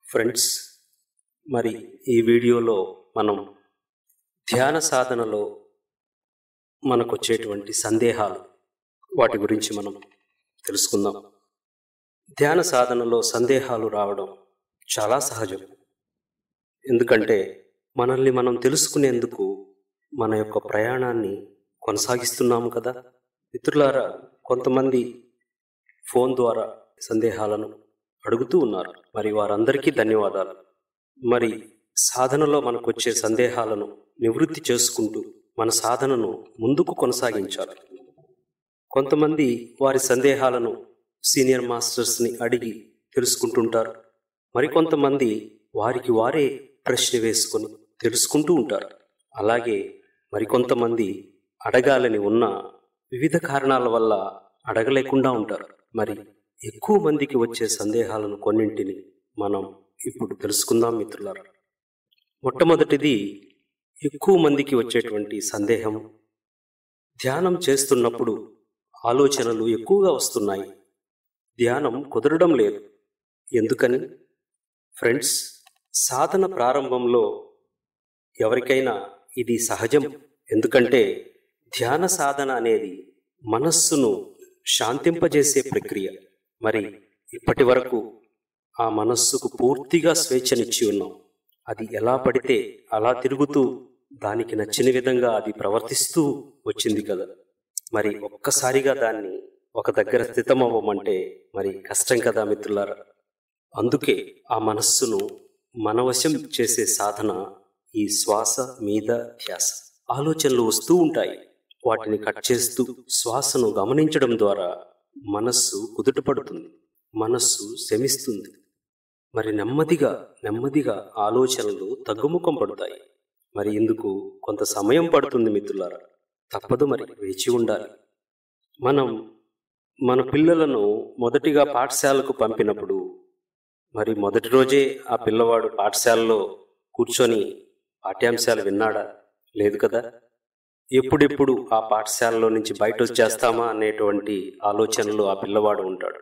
friends మరి ఈ వీడియోలో మనం ధ్యాన సాధనలో మనకు వచ్చేటువంటి సందేహాలు వాటి గురించి మనం తెలుసుకుందాం ధ్యాన సాధనలో సందేహాలు రావడం చాలా సహజం ఎందుకంటే మనల్ని మనం తెలుసుకునేందుకు మన యొక్క ప్రయాణాన్ని కొనసాగిస్తున్నాము కదా మిత్రులారా కొంతమంది ఫోన్ ద్వారా సందేహాలను అడుగుతూ ఉన్నారు మరి వారందరికీ ధన్యవాదాలు మరి సాధనలో మనకు వచ్చే సందేహాలను నివృత్తి చేసుకుంటూ మన సాధనను ముందుకు కొనసాగించాలి కొంతమంది వారి సందేహాలను సీనియర్ మాస్టర్స్ని అడిగి తెలుసుకుంటుంటారు మరికొంతమంది వారికి వారే ప్రశ్న వేసుకొని తెలుసుకుంటూ ఉంటారు అలాగే మరికొంతమంది అడగాలని ఉన్న వివిధ కారణాల వల్ల అడగలేకుండా ఉంటారు మరి ఎక్కువ మందికి వచ్చే సందేహాలను కొన్నింటిని మనం ఇప్పుడు తెలుసుకుందాం మిత్రులారా మొట్టమొదటిది ఎక్కువ మందికి వచ్చేటువంటి సందేహం ధ్యానం చేస్తున్నప్పుడు ఆలోచనలు ఎక్కువగా వస్తున్నాయి ధ్యానం కుదరడం లేదు ఎందుకని ఫ్రెండ్స్ సాధన ప్రారంభంలో ఎవరికైనా ఇది సహజం ఎందుకంటే ధ్యాన సాధన అనేది మనస్సును శాంతింపజేసే ప్రక్రియ మరి ఇప్పటి వరకు ఆ మనస్సుకు పూర్తిగా స్వేచ్ఛనిచ్చి ఉన్నాం అది ఎలా పడితే అలా తిరుగుతూ దానికి నచ్చిన విధంగా అది ప్రవర్తిస్తూ వచ్చింది కదా మరి ఒక్కసారిగా దాన్ని ఒక దగ్గర స్థితమవ్వమంటే మరి కష్టం కదా మిత్రులారా అందుకే ఆ మనస్సును మనవశం చేసే సాధన ఈ శ్వాస మీద ధ్యాస ఆలోచనలు వస్తూ ఉంటాయి వాటిని కట్ చేస్తూ శ్వాసను గమనించడం ద్వారా మనస్సు కుదుటపడుతుంది మనస్సు శమిస్తుంది మరి నెమ్మదిగా నెమ్మదిగా ఆలోచనలు తగ్గుముఖం పడతాయి మరి ఇందుకు కొంత సమయం పడుతుంది మిత్రులారా తప్పదు మరి వేచి ఉండాలి మనం మన పిల్లలను మొదటిగా పాఠశాలకు పంపినప్పుడు మరి మొదటి రోజే ఆ పిల్లవాడు పాఠశాలలో కూర్చొని పాఠ్యాంశాలు విన్నాడా లేదు కదా ఎప్పుడెప్పుడు ఆ పాఠశాలలో నుంచి బయట వచ్చేస్తామా అనేటువంటి ఆలోచనలో ఆ పిల్లవాడు ఉంటాడు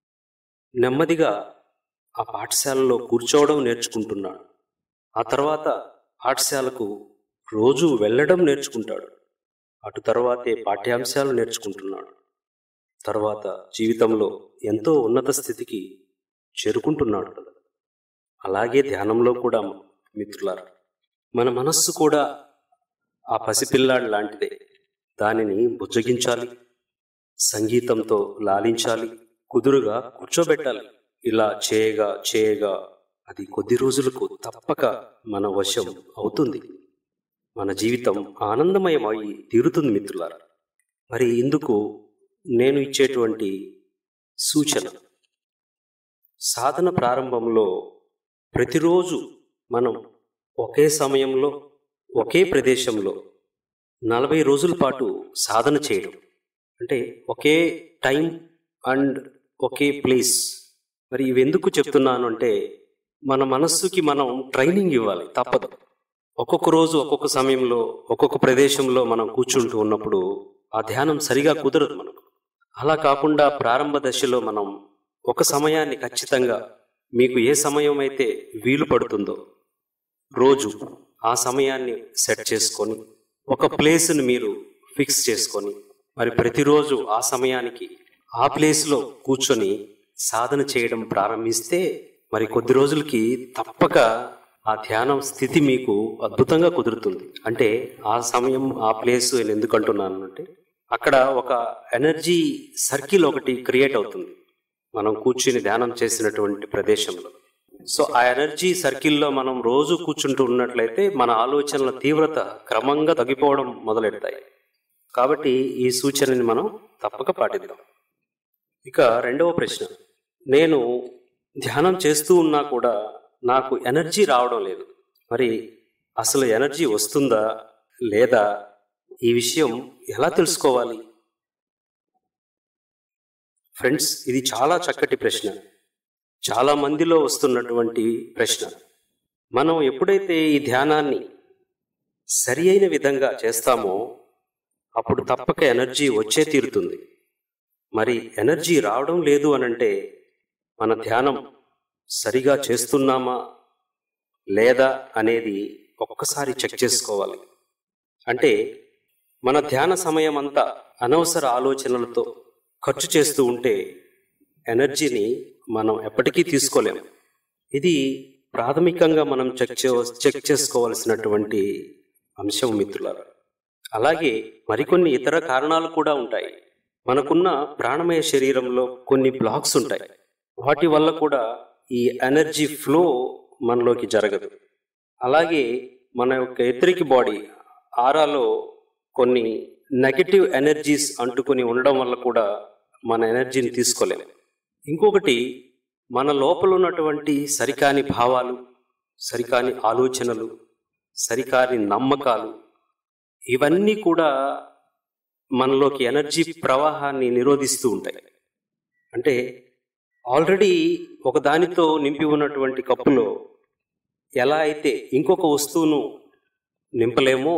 నెమ్మదిగా ఆ పాఠశాలలో కూర్చోవడం నేర్చుకుంటున్నాడు ఆ తర్వాత పాఠశాలకు రోజు వెళ్ళడం నేర్చుకుంటాడు అటు తర్వాతే పాఠ్యాంశాలు నేర్చుకుంటున్నాడు తర్వాత జీవితంలో ఎంతో ఉన్నత స్థితికి చేరుకుంటున్నాడు కదా అలాగే ధ్యానంలో కూడా మిత్రులారా మన మనస్సు కూడా ఆ పసిపిల్లాడు లాంటిదే దానిని బుజ్జగించాలి సంగీతంతో లాలించాలి కుదురుగా కూర్చోబెట్టాలి ఇలా చేయగా చేయగా అది కొద్ది రోజులకు తప్పక మన వశం అవుతుంది మన జీవితం ఆనందమయమై తీరుతుంది మిత్రులారా మరి ఇందుకు నేను ఇచ్చేటువంటి సూచన సాధన ప్రారంభంలో ప్రతిరోజు మనం ఒకే సమయంలో ఒకే ప్రదేశంలో నలభై రోజుల పాటు సాధన చేయడం అంటే ఒకే టైం అండ్ ఒకే ప్లేస్ మరి ఇవి ఎందుకు చెప్తున్నాను అంటే మన మనస్సుకి మనం ట్రైనింగ్ ఇవ్వాలి తప్పదు ఒక్కొక్క రోజు ఒక్కొక్క సమయంలో ఒక్కొక్క ప్రదేశంలో మనం కూర్చుంటూ ఉన్నప్పుడు ఆ ధ్యానం సరిగా కుదరదు మనకు అలా కాకుండా ప్రారంభ దశలో మనం ఒక సమయాన్ని ఖచ్చితంగా మీకు ఏ సమయం అయితే వీలు పడుతుందో రోజు ఆ సమయాన్ని సెట్ చేసుకొని ఒక ప్లేస్ని మీరు ఫిక్స్ చేసుకొని మరి ప్రతిరోజు ఆ సమయానికి ఆ ప్లేస్లో కూర్చొని సాధన చేయడం ప్రారంభిస్తే మరి కొద్ది రోజులకి తప్పక ఆ ధ్యానం స్థితి మీకు అద్భుతంగా కుదురుతుంది అంటే ఆ సమయం ఆ ప్లేస్ నేను ఎందుకు అంటున్నాను అంటే అక్కడ ఒక ఎనర్జీ సర్కిల్ ఒకటి క్రియేట్ అవుతుంది మనం కూర్చుని ధ్యానం చేసినటువంటి ప్రదేశంలో సో ఆ ఎనర్జీ సర్కిల్లో మనం రోజు కూర్చుంటూ ఉన్నట్లయితే మన ఆలోచనల తీవ్రత క్రమంగా తగ్గిపోవడం మొదలెడతాయి కాబట్టి ఈ సూచనని మనం తప్పక పాటిద్దాం ఇక రెండవ ప్రశ్న నేను ధ్యానం చేస్తూ ఉన్నా కూడా నాకు ఎనర్జీ రావడం లేదు మరి అసలు ఎనర్జీ వస్తుందా లేదా ఈ విషయం ఎలా తెలుసుకోవాలి ఫ్రెండ్స్ ఇది చాలా చక్కటి ప్రశ్న చాలా మందిలో వస్తున్నటువంటి ప్రశ్న మనం ఎప్పుడైతే ఈ ధ్యానాన్ని సరి అయిన విధంగా చేస్తామో అప్పుడు తప్పక ఎనర్జీ వచ్చే తీరుతుంది మరి ఎనర్జీ రావడం లేదు అనంటే మన ధ్యానం సరిగా చేస్తున్నామా లేదా అనేది ఒక్కసారి చెక్ చేసుకోవాలి అంటే మన ధ్యాన సమయం అంతా అనవసర ఆలోచనలతో ఖర్చు చేస్తూ ఉంటే ఎనర్జీని మనం ఎప్పటికీ తీసుకోలేము ఇది ప్రాథమికంగా మనం చెక్ చే చెక్ చేసుకోవాల్సినటువంటి అంశం మిత్రులారా అలాగే మరికొన్ని ఇతర కారణాలు కూడా ఉంటాయి మనకున్న ప్రాణమయ శరీరంలో కొన్ని బ్లాక్స్ ఉంటాయి వాటి వల్ల కూడా ఈ ఎనర్జీ ఫ్లో మనలోకి జరగదు అలాగే మన యొక్క ఎత్రికి బాడీ ఆరాలో కొన్ని నెగటివ్ ఎనర్జీస్ అంటుకొని ఉండడం వల్ల కూడా మన ఎనర్జీని తీసుకోలేము ఇంకొకటి మన లోపల ఉన్నటువంటి సరికాని భావాలు సరికాని ఆలోచనలు సరికాని నమ్మకాలు ఇవన్నీ కూడా మనలోకి ఎనర్జీ ప్రవాహాన్ని నిరోధిస్తూ ఉంటాయి అంటే ఆల్రెడీ ఒక దానితో నింపి ఉన్నటువంటి కప్పులో ఎలా అయితే ఇంకొక వస్తువును నింపలేమో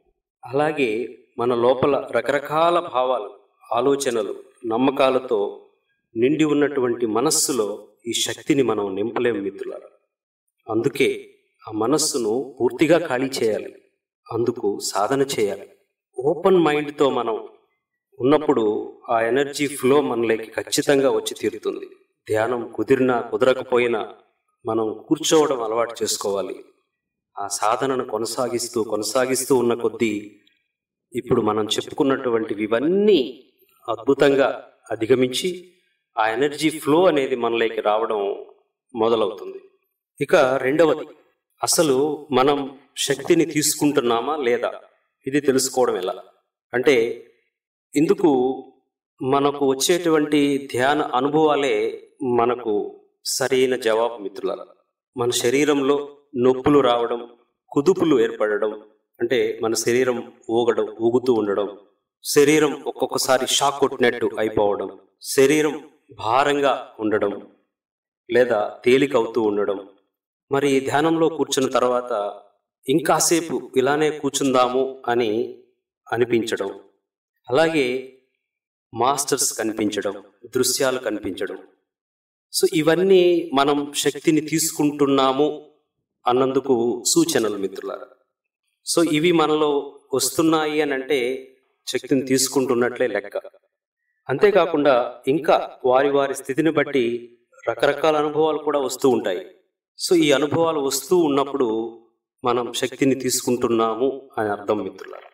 అలాగే మన లోపల రకరకాల భావాలు ఆలోచనలు నమ్మకాలతో నిండి ఉన్నటువంటి మనస్సులో ఈ శక్తిని మనం నింపలేము మిత్రులారా అందుకే ఆ మనస్సును పూర్తిగా ఖాళీ చేయాలి అందుకు సాధన చేయాలి ఓపెన్ మైండ్తో మనం ఉన్నప్పుడు ఆ ఎనర్జీ ఫ్లో మనలోకి ఖచ్చితంగా వచ్చి తీరుతుంది ధ్యానం కుదిరినా కుదరకపోయినా మనం కూర్చోవడం అలవాటు చేసుకోవాలి ఆ సాధనను కొనసాగిస్తూ కొనసాగిస్తూ ఉన్న కొద్దీ ఇప్పుడు మనం చెప్పుకున్నటువంటివి ఇవన్నీ అద్భుతంగా అధిగమించి ఆ ఎనర్జీ ఫ్లో అనేది మనలోకి రావడం మొదలవుతుంది ఇక రెండవది అసలు మనం శక్తిని తీసుకుంటున్నామా లేదా ఇది తెలుసుకోవడం ఎలా అంటే ఇందుకు మనకు వచ్చేటువంటి ధ్యాన అనుభవాలే మనకు సరైన జవాబు మిత్రుల మన శరీరంలో నొప్పులు రావడం కుదుపులు ఏర్పడడం అంటే మన శరీరం ఊగడం ఊగుతూ ఉండడం శరీరం ఒక్కొక్కసారి షాక్ కొట్టినట్టు అయిపోవడం శరీరం భారంగా ఉండడం లేదా తేలిక అవుతూ ఉండడం మరి ధ్యానంలో కూర్చున్న తర్వాత ఇంకాసేపు ఇలానే కూర్చుందాము అని అనిపించడం అలాగే మాస్టర్స్ కనిపించడం దృశ్యాలు కనిపించడం సో ఇవన్నీ మనం శక్తిని తీసుకుంటున్నాము అన్నందుకు సూచనలు మిత్రులారా సో ఇవి మనలో వస్తున్నాయి అని అంటే శక్తిని తీసుకుంటున్నట్లే లెక్క అంతేకాకుండా ఇంకా వారి వారి స్థితిని బట్టి రకరకాల అనుభవాలు కూడా వస్తూ ఉంటాయి సో ఈ అనుభవాలు వస్తూ ఉన్నప్పుడు మనం శక్తిని తీసుకుంటున్నాము అని అర్థం మిత్రులారా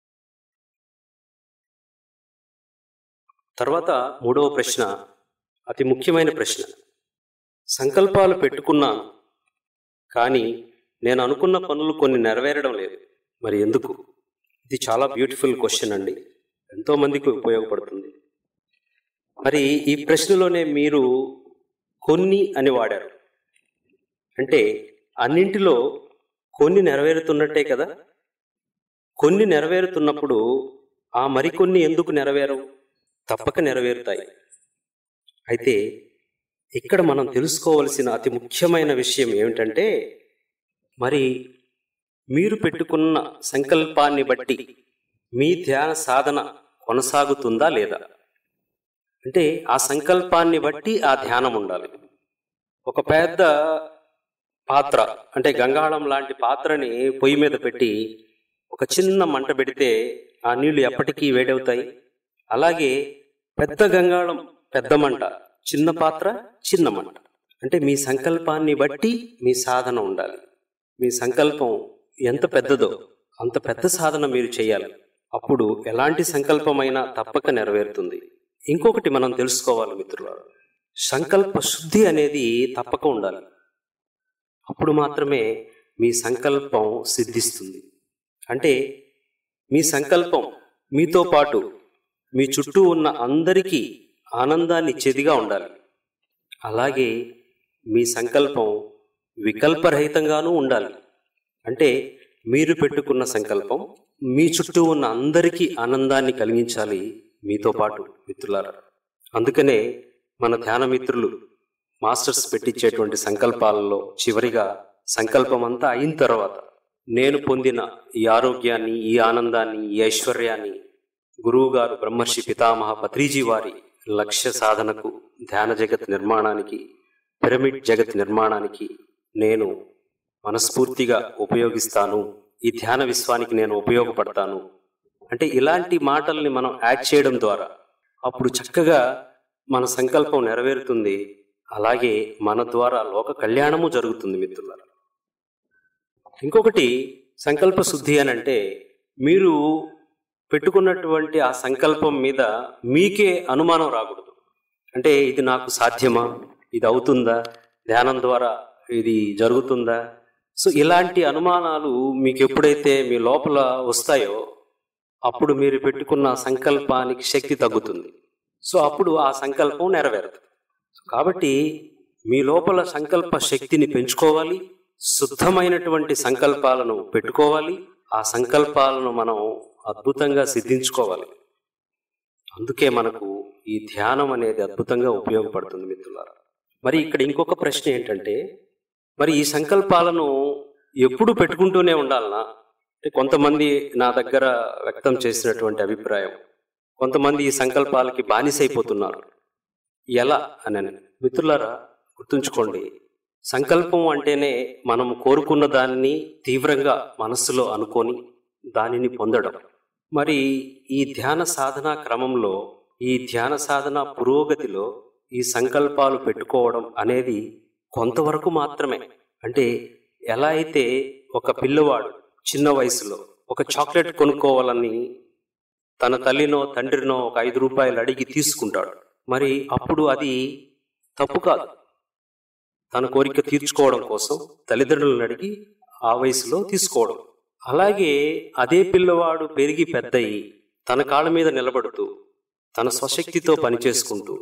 తర్వాత మూడవ ప్రశ్న అతి ముఖ్యమైన ప్రశ్న సంకల్పాలు పెట్టుకున్నాను కానీ నేను అనుకున్న పనులు కొన్ని నెరవేరడం లేదు మరి ఎందుకు ఇది చాలా బ్యూటిఫుల్ క్వశ్చన్ అండి ఎంతో మందికి ఉపయోగపడుతుంది మరి ఈ ప్రశ్నలోనే మీరు కొన్ని అని వాడారు అంటే అన్నింటిలో కొన్ని నెరవేరుతున్నట్టే కదా కొన్ని నెరవేరుతున్నప్పుడు ఆ మరికొన్ని ఎందుకు నెరవేరవు తప్పక నెరవేరుతాయి అయితే ఇక్కడ మనం తెలుసుకోవలసిన అతి ముఖ్యమైన విషయం ఏమిటంటే మరి మీరు పెట్టుకున్న సంకల్పాన్ని బట్టి మీ ధ్యాన సాధన కొనసాగుతుందా లేదా అంటే ఆ సంకల్పాన్ని బట్టి ఆ ధ్యానం ఉండాలి ఒక పెద్ద పాత్ర అంటే గంగాళం లాంటి పాత్రని పొయ్యి మీద పెట్టి ఒక చిన్న మంట పెడితే ఆ నీళ్లు ఎప్పటికీ వేడవుతాయి అలాగే పెద్ద గంగాళం పెద్ద మంట చిన్న పాత్ర చిన్న మంట అంటే మీ సంకల్పాన్ని బట్టి మీ సాధన ఉండాలి మీ సంకల్పం ఎంత పెద్దదో అంత పెద్ద సాధన మీరు చేయాలి అప్పుడు ఎలాంటి సంకల్పమైనా తప్పక నెరవేరుతుంది ఇంకొకటి మనం తెలుసుకోవాలి మిత్రులారా సంకల్ప శుద్ధి అనేది తప్పక ఉండాలి అప్పుడు మాత్రమే మీ సంకల్పం సిద్ధిస్తుంది అంటే మీ సంకల్పం మీతో పాటు మీ చుట్టూ ఉన్న అందరికీ ఆనందాన్ని ఇచ్చేదిగా ఉండాలి అలాగే మీ సంకల్పం వికల్పరహితంగానూ ఉండాలి అంటే మీరు పెట్టుకున్న సంకల్పం మీ చుట్టూ ఉన్న అందరికీ ఆనందాన్ని కలిగించాలి మీతో పాటు మిత్రులారా అందుకనే మన ధ్యాన మిత్రులు మాస్టర్స్ పెట్టించేటువంటి సంకల్పాలలో చివరిగా సంకల్పం అంతా అయిన తర్వాత నేను పొందిన ఈ ఆరోగ్యాన్ని ఈ ఆనందాన్ని ఈ ఐశ్వర్యాన్ని గురువు గారు బ్రహ్మర్షి పితామహ పత్రిజీ వారి లక్ష్య సాధనకు ధ్యాన జగత్ నిర్మాణానికి పిరమిడ్ జగత్ నిర్మాణానికి నేను మనస్ఫూర్తిగా ఉపయోగిస్తాను ఈ ధ్యాన విశ్వానికి నేను ఉపయోగపడతాను అంటే ఇలాంటి మాటల్ని మనం యాడ్ చేయడం ద్వారా అప్పుడు చక్కగా మన సంకల్పం నెరవేరుతుంది అలాగే మన ద్వారా లోక కళ్యాణము జరుగుతుంది మిత్రులారా ఇంకొకటి సంకల్ప శుద్ధి అని అంటే మీరు పెట్టుకున్నటువంటి ఆ సంకల్పం మీద మీకే అనుమానం రాకూడదు అంటే ఇది నాకు సాధ్యమా ఇది అవుతుందా ధ్యానం ద్వారా ఇది జరుగుతుందా సో ఇలాంటి అనుమానాలు మీకు ఎప్పుడైతే మీ లోపల వస్తాయో అప్పుడు మీరు పెట్టుకున్న సంకల్పానికి శక్తి తగ్గుతుంది సో అప్పుడు ఆ సంకల్పం నెరవేరదు కాబట్టి మీ లోపల సంకల్ప శక్తిని పెంచుకోవాలి శుద్ధమైనటువంటి సంకల్పాలను పెట్టుకోవాలి ఆ సంకల్పాలను మనం అద్భుతంగా సిద్ధించుకోవాలి అందుకే మనకు ఈ ధ్యానం అనేది అద్భుతంగా ఉపయోగపడుతుంది మిత్రులారా మరి ఇక్కడ ఇంకొక ప్రశ్న ఏంటంటే మరి ఈ సంకల్పాలను ఎప్పుడు పెట్టుకుంటూనే ఉండాలనా అంటే కొంతమంది నా దగ్గర వ్యక్తం చేసినటువంటి అభిప్రాయం కొంతమంది ఈ సంకల్పాలకి బానిసైపోతున్నారు ఎలా అని మిత్రులారా గుర్తుంచుకోండి సంకల్పం అంటేనే మనం కోరుకున్న దాన్ని తీవ్రంగా మనస్సులో అనుకొని దానిని పొందడం మరి ఈ ధ్యాన సాధన క్రమంలో ఈ ధ్యాన సాధన పురోగతిలో ఈ సంకల్పాలు పెట్టుకోవడం అనేది కొంతవరకు మాత్రమే అంటే ఎలా అయితే ఒక పిల్లవాడు చిన్న వయసులో ఒక చాక్లెట్ కొనుక్కోవాలని తన తల్లినో తండ్రినో ఒక ఐదు రూపాయలు అడిగి తీసుకుంటాడు మరి అప్పుడు అది తప్పు కాదు తన కోరిక తీర్చుకోవడం కోసం తల్లిదండ్రులను అడిగి ఆ వయసులో తీసుకోవడం అలాగే అదే పిల్లవాడు పెరిగి పెద్దయి తన కాళ్ళ మీద నిలబడుతూ తన స్వశక్తితో పనిచేసుకుంటూ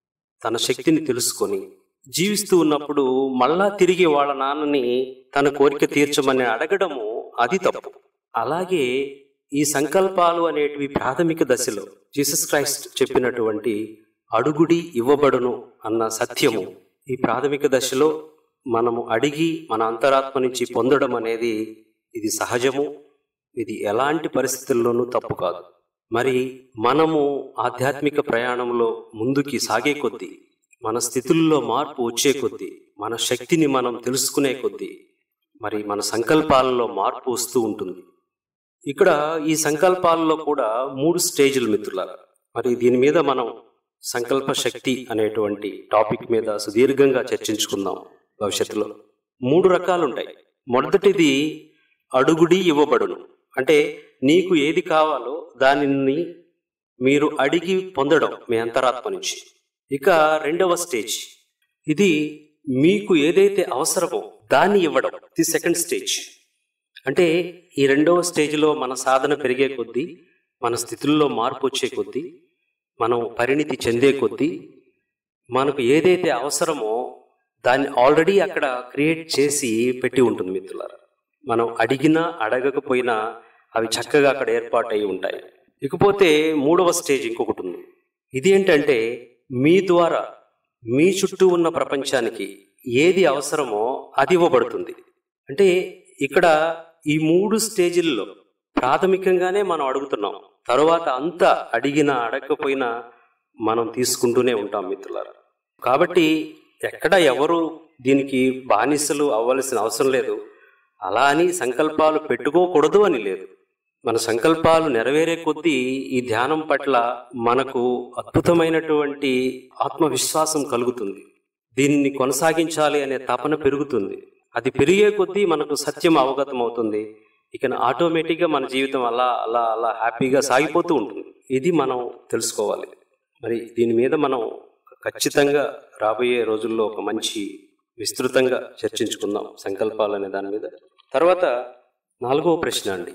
తన శక్తిని తెలుసుకొని జీవిస్తూ ఉన్నప్పుడు మళ్ళా తిరిగి వాళ్ళ నాన్నని తన కోరిక తీర్చమని అడగడము అది తప్పు అలాగే ఈ సంకల్పాలు అనేటివి ప్రాథమిక దశలో జీసస్ క్రైస్ట్ చెప్పినటువంటి అడుగుడి ఇవ్వబడును అన్న సత్యము ఈ ప్రాథమిక దశలో మనము అడిగి మన అంతరాత్మ నుంచి పొందడం అనేది ఇది సహజము ఇది ఎలాంటి పరిస్థితుల్లోనూ తప్పు కాదు మరి మనము ఆధ్యాత్మిక ప్రయాణంలో ముందుకి సాగే కొద్దీ మన స్థితుల్లో మార్పు వచ్చే కొద్దీ మన శక్తిని మనం తెలుసుకునే కొద్దీ మరి మన సంకల్పాలలో మార్పు వస్తూ ఉంటుంది ఇక్కడ ఈ సంకల్పాలలో కూడా మూడు స్టేజ్లు మిత్రులారా మరి దీని మీద మనం సంకల్ప శక్తి అనేటువంటి టాపిక్ మీద సుదీర్ఘంగా చర్చించుకుందాం భవిష్యత్తులో మూడు రకాలు ఉంటాయి మొదటిది అడుగుడి ఇవ్వబడును అంటే నీకు ఏది కావాలో దానిని మీరు అడిగి పొందడం మీ అంతరాత్మ నుంచి ఇక రెండవ స్టేజ్ ఇది మీకు ఏదైతే అవసరమో దాన్ని ఇవ్వడం ది సెకండ్ స్టేజ్ అంటే ఈ రెండవ స్టేజ్లో మన సాధన పెరిగే కొద్దీ మన స్థితుల్లో మార్పు వచ్చే కొద్దీ మనం పరిణితి చెందే కొద్దీ మనకు ఏదైతే అవసరమో దాన్ని ఆల్రెడీ అక్కడ క్రియేట్ చేసి పెట్టి ఉంటుంది మిత్రులారా మనం అడిగినా అడగకపోయినా అవి చక్కగా అక్కడ ఏర్పాటు అయి ఉంటాయి ఇకపోతే మూడవ స్టేజ్ ఇంకొకటి ఉంది ఇది ఏంటంటే మీ ద్వారా మీ చుట్టూ ఉన్న ప్రపంచానికి ఏది అవసరమో అది ఇవ్వబడుతుంది అంటే ఇక్కడ ఈ మూడు స్టేజిల్లో ప్రాథమికంగానే మనం అడుగుతున్నాం తరువాత అంతా అడిగినా అడగకపోయినా మనం తీసుకుంటూనే ఉంటాం మిత్రులారా కాబట్టి ఎక్కడ ఎవరు దీనికి బానిసలు అవ్వాల్సిన అవసరం లేదు అలా అని సంకల్పాలు పెట్టుకోకూడదు అని లేదు మన సంకల్పాలు నెరవేరే కొద్దీ ఈ ధ్యానం పట్ల మనకు అద్భుతమైనటువంటి ఆత్మవిశ్వాసం కలుగుతుంది దీన్ని కొనసాగించాలి అనే తపన పెరుగుతుంది అది పెరిగే కొద్దీ మనకు సత్యం అవగతం అవుతుంది ఇక ఆటోమేటిక్గా మన జీవితం అలా అలా అలా హ్యాపీగా సాగిపోతూ ఉంటుంది ఇది మనం తెలుసుకోవాలి మరి దీని మీద మనం ఖచ్చితంగా రాబోయే రోజుల్లో ఒక మంచి విస్తృతంగా చర్చించుకుందాం సంకల్పాలు అనే దాని మీద తర్వాత నాలుగవ ప్రశ్న అండి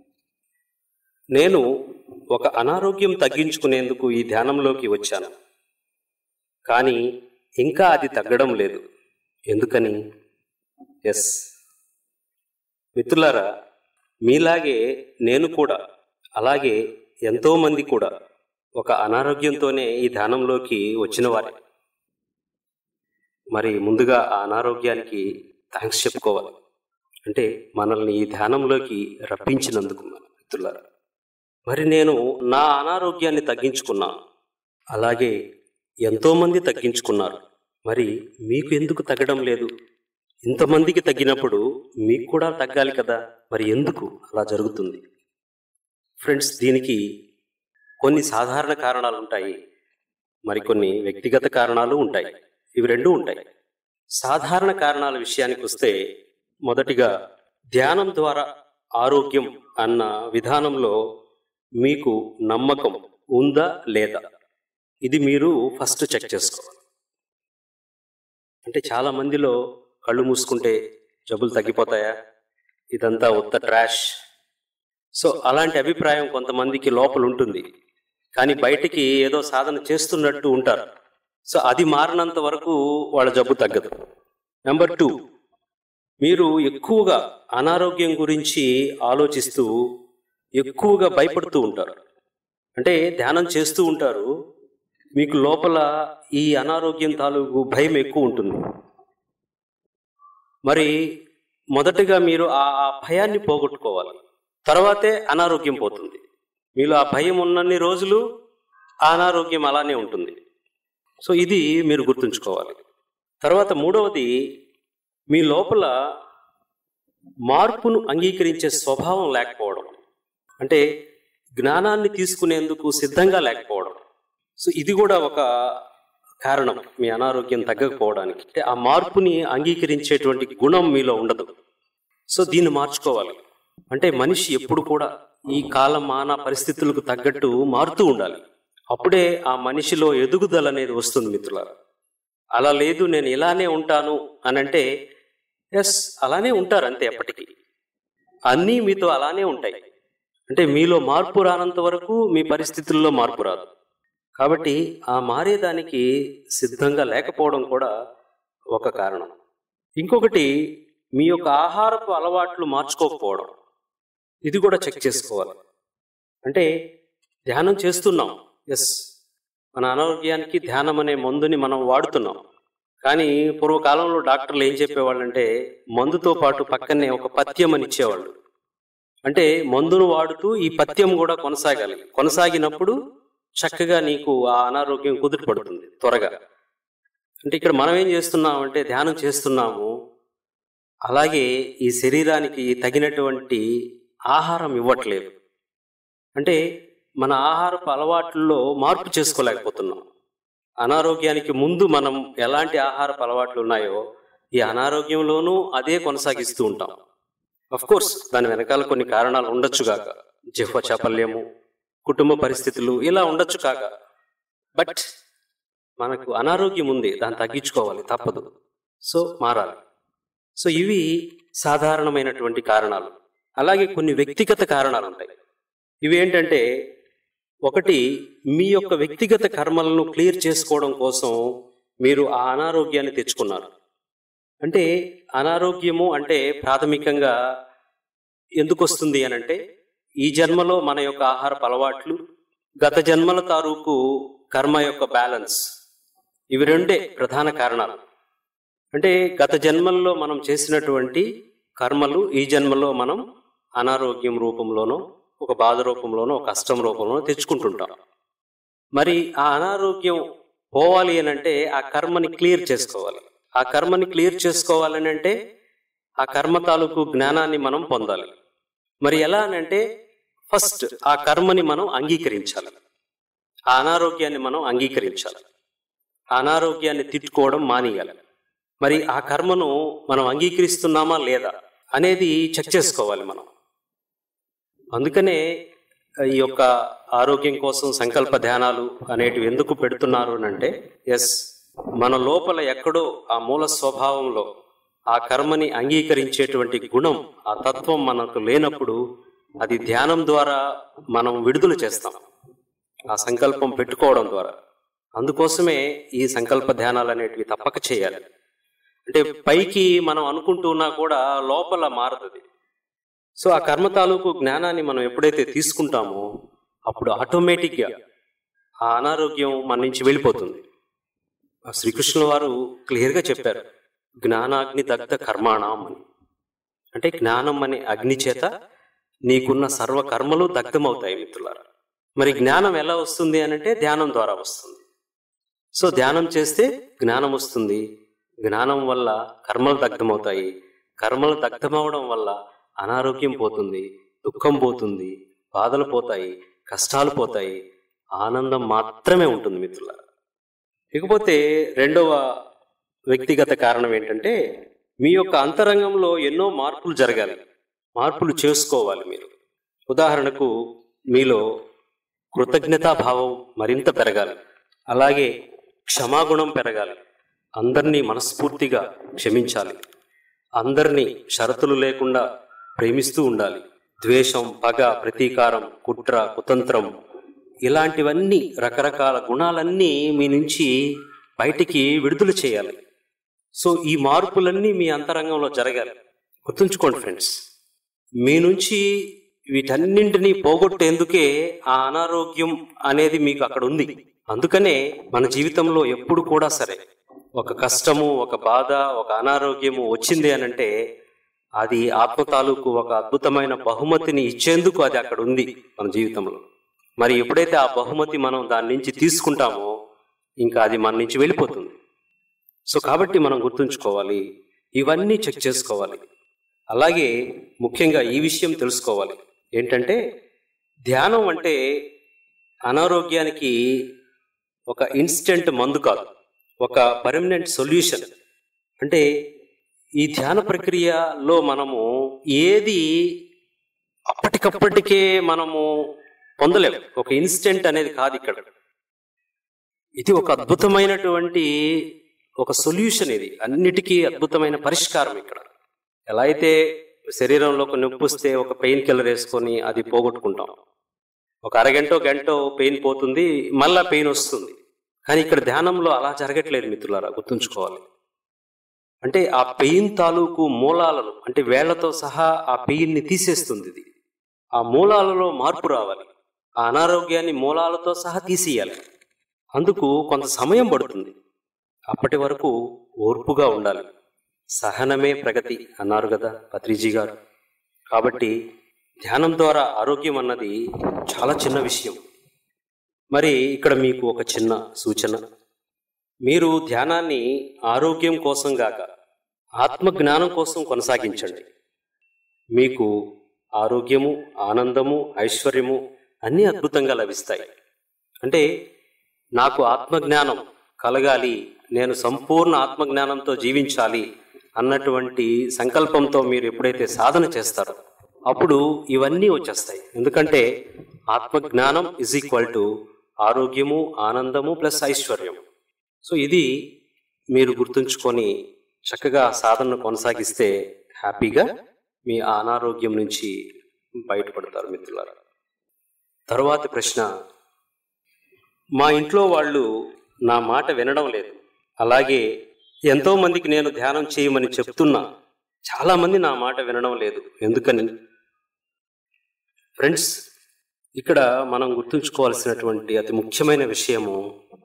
నేను ఒక అనారోగ్యం తగ్గించుకునేందుకు ఈ ధ్యానంలోకి వచ్చాను కానీ ఇంకా అది తగ్గడం లేదు ఎందుకని ఎస్ మిత్రులారా మీలాగే నేను కూడా అలాగే ఎంతోమంది కూడా ఒక అనారోగ్యంతోనే ఈ ధ్యానంలోకి వచ్చిన వారే మరి ముందుగా ఆ అనారోగ్యానికి థ్యాంక్స్ చెప్పుకోవాలి అంటే మనల్ని ఈ ధ్యానంలోకి రప్పించినందుకు మన మిత్రులారా మరి నేను నా అనారోగ్యాన్ని తగ్గించుకున్నాను అలాగే ఎంతోమంది తగ్గించుకున్నారు మరి మీకు ఎందుకు తగ్గడం లేదు ఇంతమందికి తగ్గినప్పుడు మీకు కూడా తగ్గాలి కదా మరి ఎందుకు అలా జరుగుతుంది ఫ్రెండ్స్ దీనికి కొన్ని సాధారణ కారణాలు ఉంటాయి మరికొన్ని వ్యక్తిగత కారణాలు ఉంటాయి ఇవి రెండు ఉంటాయి సాధారణ కారణాల విషయానికి వస్తే మొదటిగా ధ్యానం ద్వారా ఆరోగ్యం అన్న విధానంలో మీకు నమ్మకం ఉందా లేదా ఇది మీరు ఫస్ట్ చెక్ చేసుకోవాలి అంటే చాలా మందిలో కళ్ళు మూసుకుంటే జబ్బులు తగ్గిపోతాయా ఇదంతా ఉత్త ట్రాష్ సో అలాంటి అభిప్రాయం కొంతమందికి లోపల ఉంటుంది కానీ బయటికి ఏదో సాధన చేస్తున్నట్టు ఉంటారు సో అది మారినంత వరకు వాళ్ళ జబ్బు తగ్గదు నెంబర్ టూ మీరు ఎక్కువగా అనారోగ్యం గురించి ఆలోచిస్తూ ఎక్కువగా భయపడుతూ ఉంటారు అంటే ధ్యానం చేస్తూ ఉంటారు మీకు లోపల ఈ అనారోగ్యం తాలూకు భయం ఎక్కువ ఉంటుంది మరి మొదటగా మీరు ఆ ఆ భయాన్ని పోగొట్టుకోవాలి తర్వాతే అనారోగ్యం పోతుంది మీలో ఆ భయం ఉన్నన్ని రోజులు ఆ అనారోగ్యం అలానే ఉంటుంది సో ఇది మీరు గుర్తుంచుకోవాలి తర్వాత మూడవది మీ లోపల మార్పును అంగీకరించే స్వభావం లేకపోవడం అంటే జ్ఞానాన్ని తీసుకునేందుకు సిద్ధంగా లేకపోవడం సో ఇది కూడా ఒక కారణం మీ అనారోగ్యం తగ్గకపోవడానికి అంటే ఆ మార్పుని అంగీకరించేటువంటి గుణం మీలో ఉండదు సో దీన్ని మార్చుకోవాలి అంటే మనిషి ఎప్పుడు కూడా ఈ కాలమాన పరిస్థితులకు తగ్గట్టు మారుతూ ఉండాలి అప్పుడే ఆ మనిషిలో ఎదుగుదల అనేది వస్తుంది మిత్రులారా అలా లేదు నేను ఇలానే ఉంటాను అని అంటే ఎస్ అలానే ఉంటారు అంతే ఎప్పటికీ అన్నీ మీతో అలానే ఉంటాయి అంటే మీలో మార్పు రానంత వరకు మీ పరిస్థితుల్లో మార్పు రాదు కాబట్టి ఆ మారేదానికి సిద్ధంగా లేకపోవడం కూడా ఒక కారణం ఇంకొకటి మీ యొక్క ఆహారపు అలవాట్లు మార్చుకోకపోవడం ఇది కూడా చెక్ చేసుకోవాలి అంటే ధ్యానం చేస్తున్నాం ఎస్ మన అనారోగ్యానికి ధ్యానం అనే మందుని మనం వాడుతున్నాం కానీ పూర్వకాలంలో డాక్టర్లు ఏం చెప్పేవాళ్ళంటే మందుతో పాటు పక్కనే ఒక పథ్యం అని ఇచ్చేవాళ్ళు అంటే మందును వాడుతూ ఈ పథ్యం కూడా కొనసాగాలి కొనసాగినప్పుడు చక్కగా నీకు ఆ అనారోగ్యం కుదుట పడుతుంది త్వరగా అంటే ఇక్కడ మనం ఏం చేస్తున్నాం అంటే ధ్యానం చేస్తున్నాము అలాగే ఈ శరీరానికి తగినటువంటి ఆహారం ఇవ్వట్లేదు అంటే మన ఆహారపు అలవాట్లలో మార్పు చేసుకోలేకపోతున్నాం అనారోగ్యానికి ముందు మనం ఎలాంటి ఆహారపు అలవాట్లు ఉన్నాయో ఈ అనారోగ్యంలోనూ అదే కొనసాగిస్తూ ఉంటాం అఫ్ కోర్స్ దాని వెనకాల కొన్ని కారణాలు ఉండొచ్చు కాక జిహ్వ చాపల్యము కుటుంబ పరిస్థితులు ఇలా ఉండొచ్చు కాక బట్ మనకు అనారోగ్యం ఉంది దాన్ని తగ్గించుకోవాలి తప్పదు సో మారాలి సో ఇవి సాధారణమైనటువంటి కారణాలు అలాగే కొన్ని వ్యక్తిగత కారణాలు ఉంటాయి ఇవి ఏంటంటే ఒకటి మీ యొక్క వ్యక్తిగత కర్మలను క్లియర్ చేసుకోవడం కోసం మీరు ఆ అనారోగ్యాన్ని తెచ్చుకున్నారు అంటే అనారోగ్యము అంటే ప్రాథమికంగా ఎందుకు వస్తుంది అని అంటే ఈ జన్మలో మన యొక్క ఆహారపు అలవాట్లు గత జన్మల తాలూకు కర్మ యొక్క బ్యాలెన్స్ ఇవి రెండే ప్రధాన కారణాలు అంటే గత జన్మల్లో మనం చేసినటువంటి కర్మలు ఈ జన్మలో మనం అనారోగ్యం రూపంలోనో ఒక బాధ రూపంలోనో ఒక కష్టం రూపంలోనో తెచ్చుకుంటుంటాం మరి ఆ అనారోగ్యం పోవాలి అని అంటే ఆ కర్మని క్లియర్ చేసుకోవాలి ఆ కర్మని క్లియర్ చేసుకోవాలని అంటే ఆ కర్మ తాలూకు జ్ఞానాన్ని మనం పొందాలి మరి ఎలా అని అంటే ఫస్ట్ ఆ కర్మని మనం అంగీకరించాలి ఆ అనారోగ్యాన్ని మనం అంగీకరించాలి ఆ అనారోగ్యాన్ని తిట్టుకోవడం మానేయాలి మరి ఆ కర్మను మనం అంగీకరిస్తున్నామా లేదా అనేది చెక్ చేసుకోవాలి మనం అందుకనే ఈ యొక్క ఆరోగ్యం కోసం సంకల్ప ధ్యానాలు అనేటివి ఎందుకు పెడుతున్నారు అని అంటే ఎస్ మన లోపల ఎక్కడో ఆ మూల స్వభావంలో ఆ కర్మని అంగీకరించేటువంటి గుణం ఆ తత్వం మనకు లేనప్పుడు అది ధ్యానం ద్వారా మనం విడుదల చేస్తాం ఆ సంకల్పం పెట్టుకోవడం ద్వారా అందుకోసమే ఈ సంకల్ప ధ్యానాలు అనేటివి తప్పక చేయాలి అంటే పైకి మనం అనుకుంటున్నా కూడా లోపల మారుతుంది సో ఆ కర్మ తాలూకు జ్ఞానాన్ని మనం ఎప్పుడైతే తీసుకుంటామో అప్పుడు ఆటోమేటిక్గా ఆ అనారోగ్యం మన నుంచి వెళ్ళిపోతుంది ఆ శ్రీకృష్ణుల వారు క్లియర్గా చెప్పారు జ్ఞానాగ్ని దగ్ధ కర్మాణం అని అంటే జ్ఞానం అనే అగ్ని చేత నీకున్న సర్వ కర్మలు దగ్ధమవుతాయి మిత్రులారా మరి జ్ఞానం ఎలా వస్తుంది అని అంటే ధ్యానం ద్వారా వస్తుంది సో ధ్యానం చేస్తే జ్ఞానం వస్తుంది జ్ఞానం వల్ల కర్మలు దగ్ధమవుతాయి కర్మలు దగ్ధమవడం వల్ల అనారోగ్యం పోతుంది దుఃఖం పోతుంది బాధలు పోతాయి కష్టాలు పోతాయి ఆనందం మాత్రమే ఉంటుంది మిత్రుల ఇకపోతే రెండవ వ్యక్తిగత కారణం ఏంటంటే మీ యొక్క అంతరంగంలో ఎన్నో మార్పులు జరగాలి మార్పులు చేసుకోవాలి మీరు ఉదాహరణకు మీలో కృతజ్ఞతాభావం మరింత పెరగాలి అలాగే క్షమాగుణం పెరగాలి అందరినీ మనస్ఫూర్తిగా క్షమించాలి అందరినీ షరతులు లేకుండా ప్రేమిస్తూ ఉండాలి ద్వేషం పగ ప్రతీకారం కుట్ర కుతంత్రం ఇలాంటివన్నీ రకరకాల గుణాలన్నీ మీ నుంచి బయటికి విడుదల చేయాలి సో ఈ మార్పులన్నీ మీ అంతరంగంలో జరగాలి గుర్తుంచుకోండి ఫ్రెండ్స్ మీ నుంచి వీటన్నింటినీ పోగొట్టేందుకే ఆ అనారోగ్యం అనేది మీకు అక్కడ ఉంది అందుకనే మన జీవితంలో ఎప్పుడు కూడా సరే ఒక కష్టము ఒక బాధ ఒక అనారోగ్యము వచ్చింది అనంటే అది ఆత్మ తాలూకు ఒక అద్భుతమైన బహుమతిని ఇచ్చేందుకు అది అక్కడ ఉంది మన జీవితంలో మరి ఎప్పుడైతే ఆ బహుమతి మనం దాని నుంచి తీసుకుంటామో ఇంకా అది మన నుంచి వెళ్ళిపోతుంది సో కాబట్టి మనం గుర్తుంచుకోవాలి ఇవన్నీ చెక్ చేసుకోవాలి అలాగే ముఖ్యంగా ఈ విషయం తెలుసుకోవాలి ఏంటంటే ధ్యానం అంటే అనారోగ్యానికి ఒక ఇన్స్టెంట్ మందు కాదు ఒక పర్మనెంట్ సొల్యూషన్ అంటే ఈ ధ్యాన ప్రక్రియలో మనము ఏది అప్పటికప్పటికే మనము పొందలేము ఒక ఇన్స్టెంట్ అనేది కాదు ఇక్కడ ఇది ఒక అద్భుతమైనటువంటి ఒక సొల్యూషన్ ఇది అన్నిటికీ అద్భుతమైన పరిష్కారం ఇక్కడ ఎలా అయితే శరీరంలో ఒక నొప్పి వస్తే ఒక పెయిన్ కిల్లర్ వేసుకొని అది పోగొట్టుకుంటాం ఒక అరగంటో గంటో పెయిన్ పోతుంది మళ్ళా పెయిన్ వస్తుంది కానీ ఇక్కడ ధ్యానంలో అలా జరగట్లేదు మిత్రులారా గుర్తుంచుకోవాలి అంటే ఆ పెయిన్ తాలూకు మూలాలను అంటే వేళ్లతో సహా ఆ పెయిన్ని తీసేస్తుంది ఇది ఆ మూలాలలో మార్పు రావాలి ఆ అనారోగ్యాన్ని మూలాలతో సహా తీసేయాలి అందుకు కొంత సమయం పడుతుంది అప్పటి వరకు ఓర్పుగా ఉండాలి సహనమే ప్రగతి అన్నారు కదా పత్రిజీ గారు కాబట్టి ధ్యానం ద్వారా ఆరోగ్యం అన్నది చాలా చిన్న విషయం మరి ఇక్కడ మీకు ఒక చిన్న సూచన మీరు ధ్యానాన్ని ఆరోగ్యం కోసం గాక ఆత్మ జ్ఞానం కోసం కొనసాగించండి మీకు ఆరోగ్యము ఆనందము ఐశ్వర్యము అన్నీ అద్భుతంగా లభిస్తాయి అంటే నాకు ఆత్మజ్ఞానం కలగాలి నేను సంపూర్ణ ఆత్మజ్ఞానంతో జీవించాలి అన్నటువంటి సంకల్పంతో మీరు ఎప్పుడైతే సాధన చేస్తారో అప్పుడు ఇవన్నీ వచ్చేస్తాయి ఎందుకంటే ఆత్మజ్ఞానం ఇజ్ ఈక్వల్ టు ఆరోగ్యము ఆనందము ప్లస్ ఐశ్వర్యం సో ఇది మీరు గుర్తుంచుకొని చక్కగా సాధనను కొనసాగిస్తే హ్యాపీగా మీ అనారోగ్యం నుంచి బయటపడతారు మిత్రులారా తరువాతి ప్రశ్న మా ఇంట్లో వాళ్ళు నా మాట వినడం లేదు అలాగే ఎంతో మందికి నేను ధ్యానం చేయమని చెప్తున్నా చాలా మంది నా మాట వినడం లేదు ఎందుకని ఫ్రెండ్స్ ఇక్కడ మనం గుర్తుంచుకోవాల్సినటువంటి అతి ముఖ్యమైన విషయము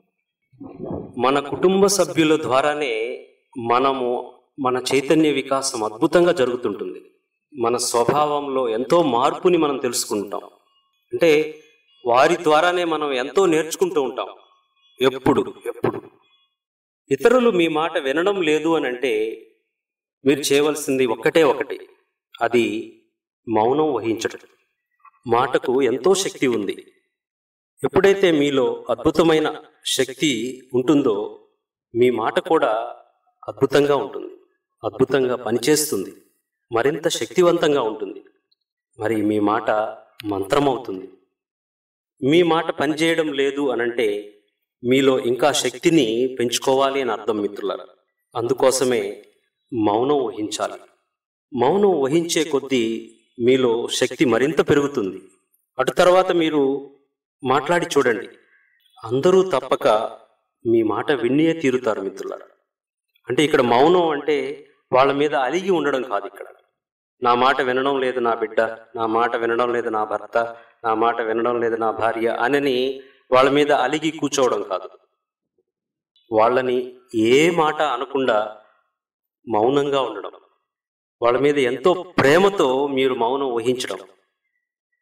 మన కుటుంబ సభ్యుల ద్వారానే మనము మన చైతన్య వికాసం అద్భుతంగా జరుగుతుంటుంది మన స్వభావంలో ఎంతో మార్పుని మనం తెలుసుకుంటాం అంటే వారి ద్వారానే మనం ఎంతో నేర్చుకుంటూ ఉంటాం ఎప్పుడు ఎప్పుడు ఇతరులు మీ మాట వినడం లేదు అని అంటే మీరు చేయవలసింది ఒక్కటే ఒకటి అది మౌనం వహించడం మాటకు ఎంతో శక్తి ఉంది ఎప్పుడైతే మీలో అద్భుతమైన శక్తి ఉంటుందో మీ మాట కూడా అద్భుతంగా ఉంటుంది అద్భుతంగా పనిచేస్తుంది మరింత శక్తివంతంగా ఉంటుంది మరి మీ మాట మంత్రమవుతుంది మీ మాట పనిచేయడం లేదు అనంటే మీలో ఇంకా శక్తిని పెంచుకోవాలి అని అర్థం మిత్రులారా అందుకోసమే మౌనం వహించాలి మౌనం వహించే కొద్దీ మీలో శక్తి మరింత పెరుగుతుంది అటు తర్వాత మీరు మాట్లాడి చూడండి అందరూ తప్పక మీ మాట విన్నే తీరుతారు మిత్రులారా అంటే ఇక్కడ మౌనం అంటే వాళ్ళ మీద అలిగి ఉండడం కాదు ఇక్కడ నా మాట వినడం లేదు నా బిడ్డ నా మాట వినడం లేదు నా భర్త నా మాట వినడం లేదు నా భార్య అనని వాళ్ళ మీద అలిగి కూర్చోవడం కాదు వాళ్ళని ఏ మాట అనకుండా మౌనంగా ఉండడం వాళ్ళ మీద ఎంతో ప్రేమతో మీరు మౌనం వహించడం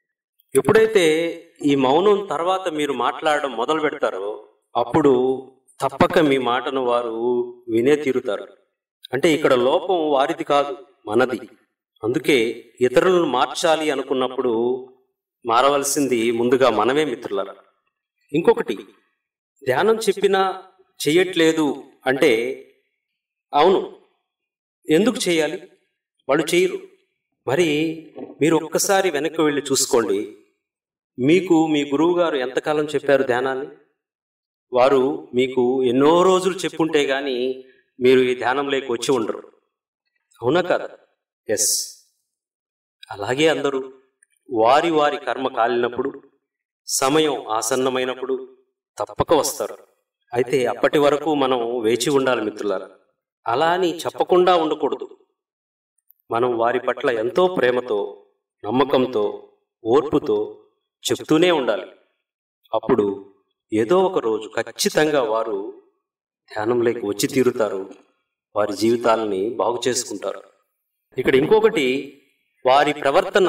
ఎప్పుడైతే ఈ మౌనం తర్వాత మీరు మాట్లాడడం మొదలు పెడతారో అప్పుడు తప్పక మీ మాటను వారు వినే తీరుతారు అంటే ఇక్కడ లోపం వారిది కాదు మనది అందుకే ఇతరులను మార్చాలి అనుకున్నప్పుడు మారవలసింది ముందుగా మనమే మిత్రులరా ఇంకొకటి ధ్యానం చెప్పినా చెయ్యట్లేదు అంటే అవును ఎందుకు చేయాలి వాళ్ళు చేయరు మరి మీరు ఒక్కసారి వెనక్కి వెళ్ళి చూసుకోండి మీకు మీ గురువు గారు ఎంతకాలం చెప్పారు ధ్యానాన్ని వారు మీకు ఎన్నో రోజులు చెప్పుంటే గాని మీరు ఈ ధ్యానంలోకి వచ్చి ఉండరు అవునా కదా ఎస్ అలాగే అందరూ వారి వారి కర్మ కాలినప్పుడు సమయం ఆసన్నమైనప్పుడు తప్పక వస్తారు అయితే అప్పటి వరకు మనం వేచి ఉండాలి మిత్రులారా అలా అని చెప్పకుండా ఉండకూడదు మనం వారి పట్ల ఎంతో ప్రేమతో నమ్మకంతో ఓర్పుతో చెప్తూనే ఉండాలి అప్పుడు ఏదో ఒక రోజు ఖచ్చితంగా వారు ధ్యానంలోకి వచ్చి తీరుతారు వారి జీవితాలని బాగు చేసుకుంటారు ఇక్కడ ఇంకొకటి వారి ప్రవర్తన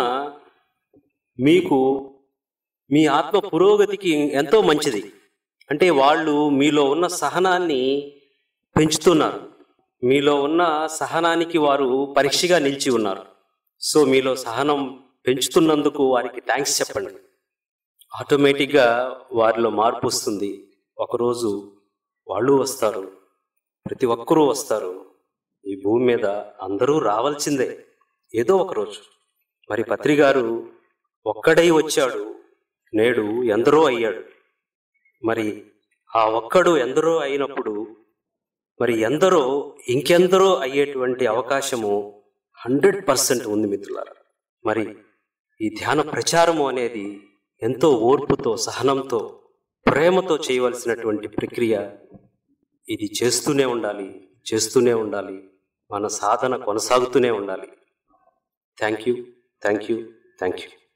మీకు మీ ఆత్మ పురోగతికి ఎంతో మంచిది అంటే వాళ్ళు మీలో ఉన్న సహనాన్ని పెంచుతున్నారు మీలో ఉన్న సహనానికి వారు పరీక్షగా నిలిచి ఉన్నారు సో మీలో సహనం పెంచుతున్నందుకు వారికి థ్యాంక్స్ చెప్పండి ఆటోమేటిక్గా వారిలో మార్పు వస్తుంది ఒకరోజు వాళ్ళు వస్తారు ప్రతి ఒక్కరూ వస్తారు ఈ భూమి మీద అందరూ రావాల్సిందే ఏదో ఒకరోజు మరి పత్రి గారు ఒక్కడై వచ్చాడు నేడు ఎందరో అయ్యాడు మరి ఆ ఒక్కడు ఎందరో అయినప్పుడు మరి ఎందరో ఇంకెందరో అయ్యేటువంటి అవకాశము హండ్రెడ్ పర్సెంట్ ఉంది మిత్రులారా మరి ఈ ధ్యాన ప్రచారము అనేది ఎంతో ఓర్పుతో సహనంతో ప్రేమతో చేయవలసినటువంటి ప్రక్రియ ఇది చేస్తూనే ఉండాలి చేస్తూనే ఉండాలి మన సాధన కొనసాగుతూనే ఉండాలి thank you thank you thank you